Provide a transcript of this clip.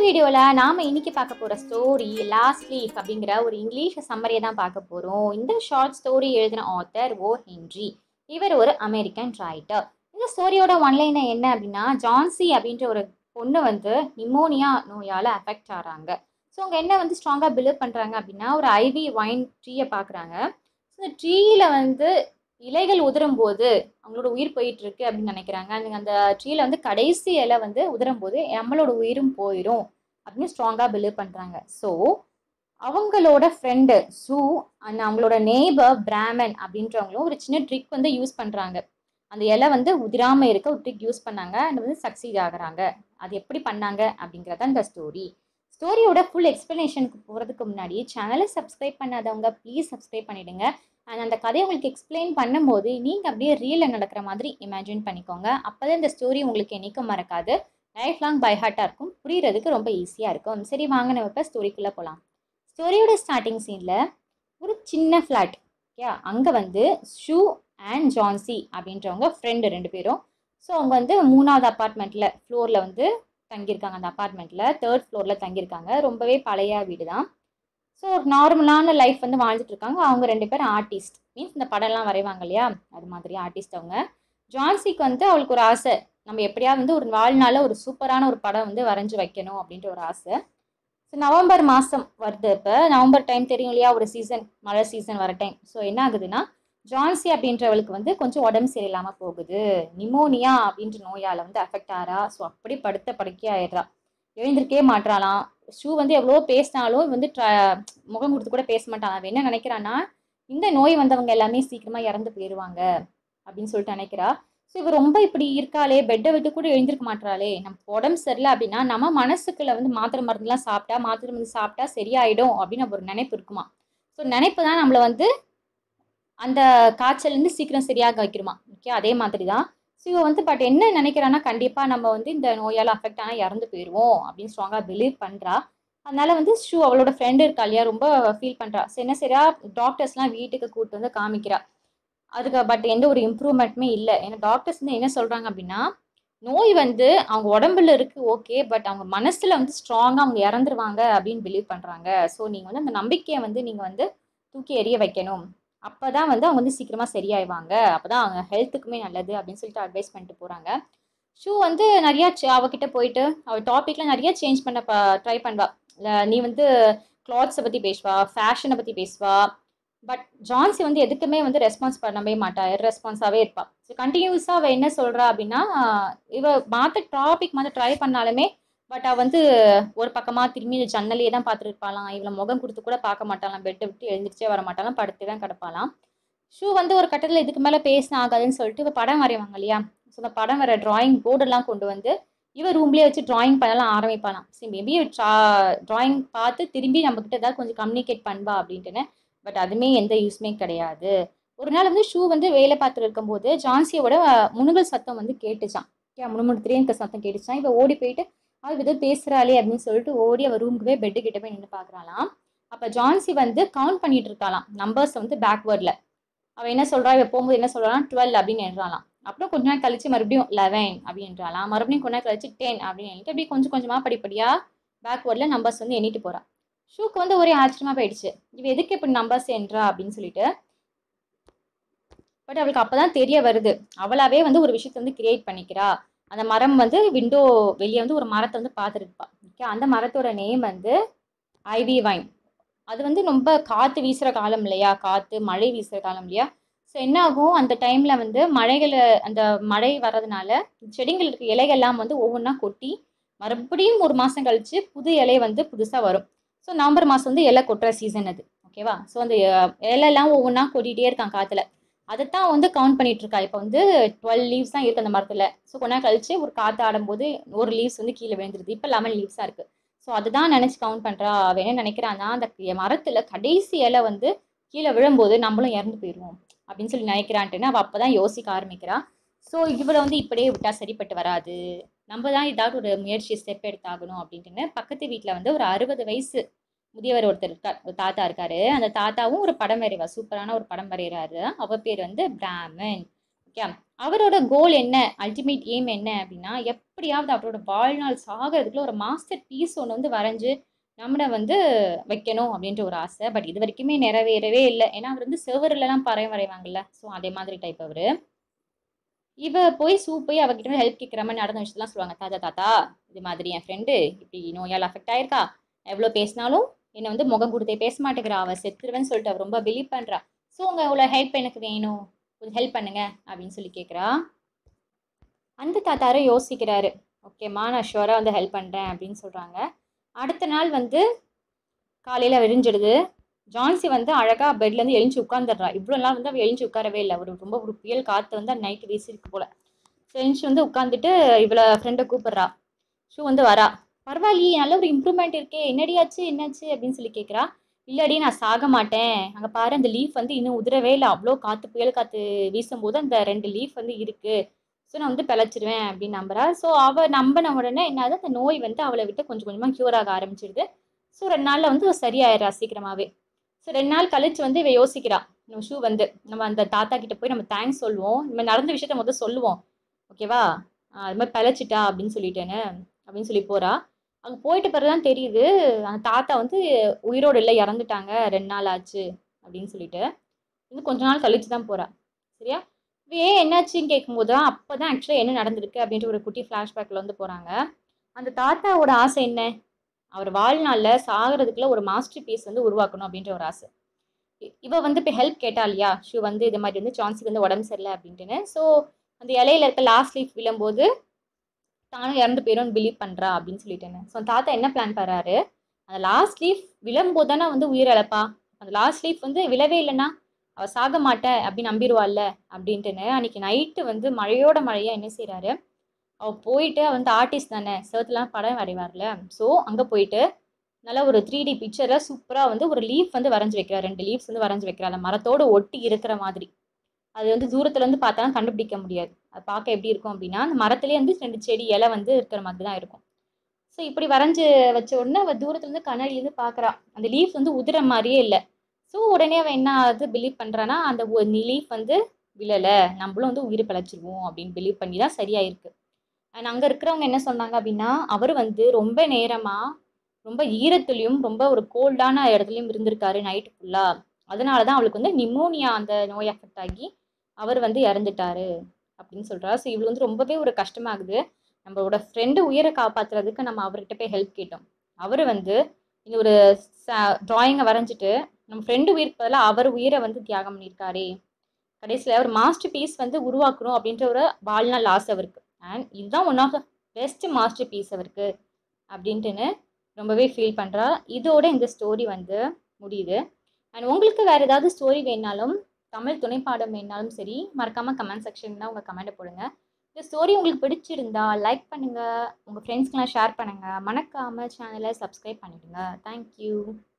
வீடியோவில் நாம் இன்னைக்கு பார்க்க போகிற ஸ்டோரி லாஸ்ட் லீஃப் அப்படிங்கிற ஒரு இங்கிலீஷ் சம்மரியை தான் பார்க்க போகிறோம் இந்த ஷார்ட் ஸ்டோரி எழுதின ஆத்தர் ஓ ஹென்றி இவர் ஒரு அமெரிக்கன் ரைட்டர் இந்த ஸ்டோரியோட ஒன்லைனை என்ன அப்படின்னா ஜான்சி அப்படின்ற ஒரு பொண்ணு வந்து நிமோனியா நோயால் அஃபெக்ட் ஆகிறாங்க ஸோ அவங்க என்ன வந்து ஸ்ட்ராங்காக பிலீவ் பண்ணுறாங்க அப்படின்னா ஒரு ஐவி வைன் ட்ரீயை பார்க்குறாங்க ஸோ இந்த ட்ரீயில் வந்து இலைகள் உதிரும் போது அவங்களோட உயிர் போயிட்டு இருக்கு அப்படின்னு நினைக்கிறாங்க அந்த அந்த ட்ரீல வந்து கடைசி இலை வந்து உதிரும் போது நம்மளோட உயிரும் போயிடும் அப்படின்னு ஸ்ட்ராங்காக பிலீவ் பண்ணுறாங்க ஸோ அவங்களோட ஃப்ரெண்டு சூ அண்ட் அவங்களோட நேபர் பிராமன் அப்படின்றவங்களும் ஒரு சின்ன ட்ரிக் வந்து யூஸ் பண்ணுறாங்க அந்த இலை வந்து உதிராமல் இருக்க ஒரு ட்ரிக் யூஸ் பண்ணாங்க அண்ட் வந்து சக்சீட் ஆகுறாங்க அது எப்படி பண்ணாங்க அப்படிங்கிறத இந்த ஸ்டோரி ஸ்டோரியோட ஃபுல் எக்ஸ்ப்ளனேஷனுக்கு போகிறதுக்கு முன்னாடி சேனலை சப்ஸ்கிரைப் பண்ணாதவங்க ப்ளீஸ் சப்ஸ்கிரைப் பண்ணிவிடுங்க அண்ட் அந்த கதையை உங்களுக்கு எக்ஸ்பிளைன் பண்ணும்போது நீங்கள் அப்படியே ரியலில் நடக்கிற மாதிரி இமேஜின் பண்ணிக்கோங்க அப்போ தான் இந்த ஸ்டோரி உங்களுக்கு என்னைக்கும் மறக்காது லைஃப் லாங் பை ஹார்ட்டாக இருக்கும் புரியறதுக்கு ரொம்ப ஈஸியாக இருக்கும் சரி வாங்க நம்ம இப்போ ஸ்டோரிக்குள்ளே போகலாம் ஸ்டோரியோட ஸ்டார்டிங் சீனில் ஒரு சின்ன ஃப்ளாட் ஓகே அங்கே வந்து ஷூ அண்ட் ஜான்சி அப்படின்றவங்க ஃப்ரெண்டு ரெண்டு பேரும் ஸோ அவங்க வந்து மூணாவது அப்பார்ட்மெண்ட்டில் ஃப்ளோரில் வந்து தங்கியிருக்காங்க அந்த அப்பார்ட்மெண்ட்டில் தேர்ட் ஃப்ளோரில் தங்கியிருக்காங்க ரொம்பவே பழைய வீடு தான் ஸோ ஒரு நார்மலான லைஃப் வந்து வாழ்ந்துட்டு இருக்காங்க அவங்க ரெண்டு பேரும் ஆர்டிஸ்ட் மீன்ஸ் இந்த படம்லாம் வரைவாங்க இல்லையா அது மாதிரி ஆர்டிஸ்ட் அவங்க ஜான்சிக்கு வந்து அவளுக்கு ஒரு ஆசை நம்ம எப்படியாவது வந்து ஒரு வாழ்நாளில் ஒரு சூப்பரான ஒரு படம் வந்து வரைஞ்சி வைக்கணும் அப்படின்ற ஒரு ஆசை ஸோ நவம்பர் மாதம் வருது இப்போ நவம்பர் டைம் தெரியும் இல்லையா ஒரு சீசன் மழை சீசன் வர டைம் ஸோ என்ன ஆகுதுன்னா ஜான்சி அப்படின்றவளுக்கு வந்து கொஞ்சம் உடம்பு சரியில்லாமல் போகுது நிமோனியா அப்படின்ற நோயால் வந்து அஃபெக்ட் ஆறா ஸோ அப்படி படுத்த படுக்கே ஆயிடுறா எழுந்திருக்கே மாட்டாளாம் ஷூ வந்து எவ்வளோ பேசினாலும் வந்து ட்ர முகம் கொடுத்து கூட பேச மாட்டான் அவன் என்ன நினைக்கிறான்னா இந்த நோய் வந்தவங்க எல்லாமே சீக்கிரமாக இறந்து போயிடுவாங்க அப்படின்னு சொல்லிட்டு நினைக்கிறா ஸோ இவ ரொம்ப இப்படி இருக்காளே பெட்டை விட்டு கூட எழுந்திருக்க மாட்டாளே நம்ம உடம்பு சரியில்லை அப்படின்னா நம்ம மனசுக்குள்ள வந்து மாத்திரை மருந்துலாம் சாப்பிட்டா மாத்திரை மருந்து சாப்பிட்டா சரியாயிடும் அப்படின்னு ஒரு நினைப்பு இருக்குமா ஸோ நினைப்பு தான் நம்மளை வந்து அந்த காய்ச்சல்லேருந்து சீக்கிரம் சரியாக வைக்கிறோமா ஓகே அதே மாதிரி தான் ஸோ இவ வந்து பட் என்ன நினைக்கிறான்னா கண்டிப்பாக நம்ம வந்து இந்த நோயால் அஃபெக்ட் ஆனால் இறந்து போயிடுவோம் அப்படின்னு ஸ்ட்ராங்காக பிலீவ் பண்ணுறா அதனால வந்து ஷூ அவளோட ஃப்ரெண்டு இருக்கா இல்லையா ரொம்ப ஃபீல் பண்ணுறா சரி என்ன சரியா டாக்டர்ஸ்லாம் வீட்டுக்கு கூப்பிட்டு வந்து காமிக்கிறா அதுக்கு பட் எந்த ஒரு இம்ப்ரூவ்மெண்ட்டுமே இல்லை ஏன்னா டாக்டர்ஸ் வந்து என்ன சொல்கிறாங்க அப்படின்னா நோய் வந்து அவங்க உடம்புல இருக்குது ஓகே பட் அவங்க மனசில் வந்து ஸ்ட்ராங்காக அவங்க இறந்துருவாங்க அப்படின்னு பிலீவ் பண்ணுறாங்க ஸோ நீங்கள் வந்து அந்த நம்பிக்கையை வந்து நீங்கள் வந்து தூக்கி எறிய வைக்கணும் அப்போ தான் வந்து அவங்க வந்து சீக்கிரமாக சரியாயிவாங்க அப்போ தான் அவங்க ஹெல்த்துக்குமே நல்லது அப்படின்னு சொல்லிட்டு அட்வைஸ் பண்ணிட்டு போகிறாங்க ஷூ வந்து நிறையா அவகிட்ட போயிட்டு அவள் டாப்பிக்லாம் நிறைய சேஞ்ச் பண்ண ப ட்ரை பண்ணுவா நீ வந்து கிளாத்ஸை பற்றி பேசுவா ஃபேஷனை பற்றி பேசுவா பட் ஜான்சி வந்து எதுக்குமே வந்து ரெஸ்பான்ஸ் பண்ணவே மாட்டா ரெஸ்பான்ஸாகவே இருப்பாள் ஸோ கண்டினியூஸாக அவள் என்ன சொல்கிறா அப்படின்னா இவ மாற்ற டாபிக் மாற்ற ட்ரை பண்ணாலுமே பட் அவள் வந்து ஒரு பக்கமாக திரும்பி இந்த ஜன்னலையே தான் பார்த்துட்டு இருப்பாளாம் இவளை முகம் கொடுத்து கூட பார்க்க மாட்டாளாம் பெட்டை விட்டு எழுந்திரிச்சே வர மாட்டாளாம் படுத்து தான் கிடப்பாளாம் ஷூ வந்து ஒரு கட்டத்தில் இதுக்கு மேலே பேசின ஆகாதுன்னு சொல்லிட்டு இப்போ படம் வரைவாங்க இல்லையா ஸோ அந்த படம் வர ட்ராயிங் போர்டெல்லாம் கொண்டு வந்து இவ ரூம்லேயே வச்சு ட்ராயிங் பண்ணலாம் ஆரம்பிப்பாளாம் சரி மேபி ட்ராயிங் பார்த்து திரும்பி நம்மக்கிட்ட ஏதாவது கொஞ்சம் கம்யூனிகேட் பண்ணுவா அப்படின்ட்டுன்னு பட் அதுவுமே எந்த யூஸுமே கிடையாது ஒரு நாள் வந்து ஷூ வந்து வேலை பார்த்துட்டு இருக்கும்போது ஜான்சியோட முனுகல் சத்தம் வந்து கேட்டுச்சான் ஓகே முணுமுணுத்துலேயே இருக்க சத்தம் கேட்டுச்சான் இப்போ ஓடி போயிட்டு அவள் ஏதோ பேசுகிறாளே அப்படின்னு சொல்லிட்டு ஓடி அவள் ரூமுக்குவே பெட்டு கிட்ட போய் நின்று பார்க்குறாளாம் அப்போ ஜான்சி வந்து கவுண்ட் பண்ணிட்டு இருக்காளாம் நம்பர்ஸ் வந்து பேக்வேர்டில் அவள் என்ன சொல்கிறா இவள் போகும்போது என்ன சொல்கிறான் டுவெல் அப்படின்னு எழுறாளாம் அப்புறம் கொஞ்ச நாள் கழிச்சு மறுபடியும் லெவன் அப்படின்றாலாம் மறுபடியும் கொஞ்ச நாள் கழிச்சு டென் அப்படின்னு எண்ணிட்டு அப்படியே கொஞ்சம் கொஞ்சமாக படிப்படியாக பேக்வேர்டில் நம்பர்ஸ் வந்து எண்ணிட்டு போகிறான் ஷூக்கு வந்து ஒரே ஆச்சரியமாக போயிடுச்சு இவ எதுக்கு இப்படி நம்பர்ஸ் என்றா அப்படின்னு சொல்லிட்டு பட் அவளுக்கு அப்போ தான் தெரிய வருது அவளாவே வந்து ஒரு விஷயத்தை வந்து கிரியேட் பண்ணிக்கிறா அந்த மரம் வந்து விண்டோ வெளியே வந்து ஒரு மரத்தை வந்து பார்த்துருப்பா ஓகே அந்த மரத்தோட நேம் வந்து ஐவி வைன் அது வந்து ரொம்ப காற்று வீசுகிற காலம் இல்லையா காற்று மழை வீசுகிற காலம் இல்லையா ஸோ என்ன ஆகும் அந்த டைமில் வந்து மழைகளை அந்த மழை வர்றதுனால செடிகள் இருக்க இலைகள்லாம் வந்து ஒவ்வொன்றா கொட்டி மறுபடியும் ஒரு மாதம் கழித்து புது இலை வந்து புதுசாக வரும் ஸோ நவம்பர் மாதம் வந்து இலை கொட்டுற சீசன் அது ஓகேவா ஸோ அந்த இலையெல்லாம் ஒவ்வொன்றா கொட்டிகிட்டே இருக்கான் காற்றுல அதைத்தான் வந்து கவுண்ட் பண்ணிட்டு இருக்கா இப்போ வந்து டுவெல் லீவ்ஸ் தான் இருக்குது அந்த மரத்தில் ஸோ கொஞ்ச நாள் கழிச்சு ஒரு காற்று ஆடும்போது ஒரு லீவ்ஸ் வந்து கீழே விழுந்துருது இப்போ லெவன் லீவ்ஸாக இருக்குது ஸோ அதுதான் நினச்சி கவுண்ட் பண்ணுறா அவள் என்ன நினைக்கிறான்னா அந்த மரத்தில் கடைசி இலை வந்து கீழே விழும்போது நம்மளும் இறந்து போயிடுவோம் அப்படின்னு சொல்லி நினைக்கிறான்ட்டுன்னு அவள் அப்போ தான் யோசிக்க ஆரம்பிக்கிறா ஸோ இவளை வந்து இப்படியே விட்டால் சரிப்பட்டு வராது நம்ம தான் ஏதாவது ஒரு முயற்சி ஸ்டெப் எடுத்தாகணும் அப்படின்ட்டுன்னு பக்கத்து வீட்டில் வந்து ஒரு அறுபது வயசு முதியவர் ஒருத்தர் இருக்கார் ஒரு தாத்தா இருக்காரு அந்த தாத்தாவும் ஒரு படம் வரைவா சூப்பரான ஒரு படம் வரைகிறாரு அவ பேர் வந்து பிராமன் ஓகே அவரோட கோல் என்ன அல்டிமேட் எய்ம் என்ன அப்படின்னா எப்படியாவது அவரோட வாழ்நாள் சாகிறதுக்குள்ள ஒரு மாஸ்டர் பீஸ் ஒன்று வந்து வரைஞ்சு நம்மளை வந்து வைக்கணும் அப்படின்ற ஒரு ஆசை பட் இது வரைக்குமே நிறைவேறவே இல்லை ஏன்னா அவர் வந்து செவருலலாம் பறையம் வரைவாங்கல்ல ஸோ அதே மாதிரி டைப் அவர் இவ போய் சூ போய் அவகிட்ட ஹெல்ப் கேட்குற மாதிரி நடந்த விஷயத்தெல்லாம் சொல்லுவாங்க தாத்தா தாத்தா இது மாதிரி என் ஃப்ரெண்டு இப்படி நோயால் அஃபெக்ட் ஆயிருக்கா எவ்வளோ பேசினாலும் என்னை வந்து முகம் கொடுத்தே பேச மாட்டேங்கிறா அவள் செத்துருவேன்னு சொல்லிட்டு அவள் ரொம்ப பிலீவ் பண்ணுறா ஸோ உங்களோட ஹெல்ப் எனக்கு வேணும் கொஞ்சம் ஹெல்ப் பண்ணுங்க அப்படின்னு சொல்லி கேட்குறா அந்த தாத்தாரும் யோசிக்கிறாரு ஓகேம்மா நான் ஷுவராக வந்து ஹெல்ப் பண்ணுறேன் அப்படின்னு சொல்கிறாங்க அடுத்த நாள் வந்து காலையில் விரிஞ்சிடுது ஜான்சி வந்து அழகாக பெட்லேருந்து எழுந்து உட்காந்துடுறா இவ்வளோ நாள் வந்து அவள் எழுந்து உட்காரவே இல்லை ஒரு ரொம்ப ஒரு புயல் காற்று வந்து நைட்டு வீசிருக்கு போல் எழுந்து வந்து உட்காந்துட்டு இவளை ஃப்ரெண்டை கூப்பிட்றா ஷூ வந்து வரா பரவாயில்லையே நல்ல ஒரு இம்ப்ரூவ்மெண்ட் இருக்கே என்னடியாச்சு என்னாச்சு அப்படின்னு சொல்லி கேட்குறா இல்லாடி நான் சாக மாட்டேன் அங்கே பாரு அந்த லீஃப் வந்து இன்னும் உதிரவே இல்லை அவ்வளோ காற்று புயல் காற்று வீசும்போது அந்த ரெண்டு லீஃப் வந்து இருக்குது ஸோ நான் வந்து பிழைச்சிருவேன் அப்படின்னு நம்புறா ஸோ அவள் நம்பின உடனே என்னது அந்த நோய் வந்து அவளை விட்டு கொஞ்சம் கொஞ்சமாக க்யூர் ஆக ஆரம்பிச்சிடுது ஸோ ரெண்டு நாளில் வந்து சரியாயிடுறா சீக்கிரமாகவே ஸோ ரெண்டு நாள் கழிச்சு வந்து இவ யோசிக்கிறா நம்ம ஷூ வந்து நம்ம அந்த தாத்தா கிட்ட போய் நம்ம தேங்க்ஸ் சொல்லுவோம் நம்ம நடந்த விஷயத்த முதல் சொல்லுவோம் ஓகேவா அது மாதிரி பிழைச்சிட்டா அப்படின்னு சொல்லிட்டேன்னு அப்படின்னு சொல்லி போகிறா அங்கே போயிட்டு பிறகு தான் தெரியுது அந்த தாத்தா வந்து உயிரோடு இல்லை இறந்துட்டாங்க ரெண்டு நாள் ஆச்சு அப்படின்னு சொல்லிட்டு இன்னும் கொஞ்ச நாள் கழிச்சு தான் போகிறா சரியா ஏன் என்னாச்சுன்னு கேட்கும்போது தான் அப்போ தான் ஆக்சுவலாக என்ன நடந்திருக்கு அப்படின்ற ஒரு குட்டி ஃப்ளாஷ்பேக்கில் வந்து போகிறாங்க அந்த தாத்தாவோட ஆசை என்ன அவர் வாழ்நாளில் சாகிறதுக்குள்ள ஒரு மாஸ்டர் பீஸ் வந்து உருவாக்கணும் அப்படின்ற ஒரு ஆசை இ- இவ வந்து இப்போ ஹெல்ப் கேட்டா இல்லையா ஷூ வந்து இது மாதிரி வந்து சான்ஸுக்கு வந்து உடம்பு சரியில்லை அப்படின்ட்டுன்னு ஸோ அந்த இலையில இருக்க லாஸ்ட் லீஃப் விழும்போது தானும் இறந்து போயிடும்னு பிலீவ் பண்ணுறா அப்படின்னு சொல்லிட்டேன்னு ஸோ தாத்தா என்ன பிளான் பண்ணுறாரு அந்த லாஸ்ட் லீஃப் விழும்போது தானே வந்து உயிர் இழப்பா அந்த லாஸ்ட் லீஃப் வந்து விழவே இல்லைன்னா அவள் சாக மாட்டேன் அப்படின்னு நம்பிடுவாள்ல அப்படின்ட்டுன்னு அன்னைக்கு நைட்டு வந்து மழையோட மழையாக என்ன செய்கிறாரு அவள் போயிட்டு அவ வந்து ஆர்டிஸ்ட் தானே செவத்துலாம் படம் வரைவார்ல ஸோ அங்கே போயிட்டு நல்லா ஒரு த்ரீ டி பிக்சரை சூப்பராக வந்து ஒரு லீஃப் வந்து வரைஞ்சி வைக்கிறா ரெண்டு லீவ்ஸ் வந்து வரைஞ்சி வைக்கிறா அந்த மரத்தோடு ஒட்டி இருக்கிற மாதிரி அது வந்து தூரத்துலேருந்து பார்த்தா கண்டுபிடிக்க முடியாது அது பார்க்க எப்படி இருக்கும் அப்படின்னா அந்த மரத்துலேயே வந்து ரெண்டு செடி இலை வந்து இருக்கிற மாதிரி தான் இருக்கும் ஸோ இப்படி வரைஞ்சி வச்ச உடனே அவள் தூரத்துலேருந்து கண்ணாடியிலேருந்து பார்க்குறா அந்த லீஃப் வந்து உதிர மாதிரியே இல்லை ஸோ உடனே அவன் என்ன ஆகுது பிலீவ் பண்ணுறான்னா அந்த லீஃப் வந்து விழலை நம்மளும் வந்து உயிர் பிழைச்சிருவோம் அப்படின்னு பிலீவ் பண்ணி தான் சரியாயிருக்கு அண்ட் அங்கே இருக்கிறவங்க என்ன சொன்னாங்க அப்படின்னா அவர் வந்து ரொம்ப நேரமாக ரொம்ப ஈரத்துலேயும் ரொம்ப ஒரு கோல்டான இடத்துலையும் இருந்திருக்காரு நைட்டு ஃபுல்லாக அதனால தான் அவளுக்கு வந்து நிமோனியா அந்த நோய் அஃபெக்ட் ஆகி அவர் வந்து இறந்துட்டாரு அப்படின்னு சொல்கிறா ஸோ இவள் வந்து ரொம்பவே ஒரு கஷ்டமாகுது நம்மளோட ஃப்ரெண்டு உயிரை காப்பாற்றுறதுக்கு நம்ம அவர்கிட்ட போய் ஹெல்ப் கேட்டோம் அவர் வந்து இந்த ஒரு ட்ராயிங்கை வரைஞ்சிட்டு நம்ம ஃப்ரெண்டு உயிருக்கு பதிலாக அவர் உயிரை வந்து தியாகம் பண்ணியிருக்காரே கடைசியில் ஒரு மாஸ்டர் பீஸ் வந்து உருவாக்கணும் அப்படின்ற ஒரு வாழ்நாள் ஆசை அவருக்கு அண்ட் இதுதான் one of the best masterpiece அவருக்கு அப்படின்ட்டுன்னு ரொம்பவே ஃபீல் பண்ணுறா இதோட இந்த ஸ்டோரி வந்து முடியுது அண்ட் உங்களுக்கு வேறு ஏதாவது ஸ்டோரி வேணாலும் தமிழ் துணைப்பாடம் வேணாலும் சரி மறக்காமல் கமெண்ட் செக்ஷனில் உங்கள் கமெண்ட்டை போடுங்க இந்த ஸ்டோரி உங்களுக்கு பிடிச்சிருந்தா லைக் பண்ணுங்கள் உங்கள் ஃப்ரெண்ட்ஸ்க்கெலாம் ஷேர் பண்ணுங்கள் மறக்காமல் சேனலை சப்ஸ்கிரைப் பண்ணிவிடுங்க தேங்க்யூ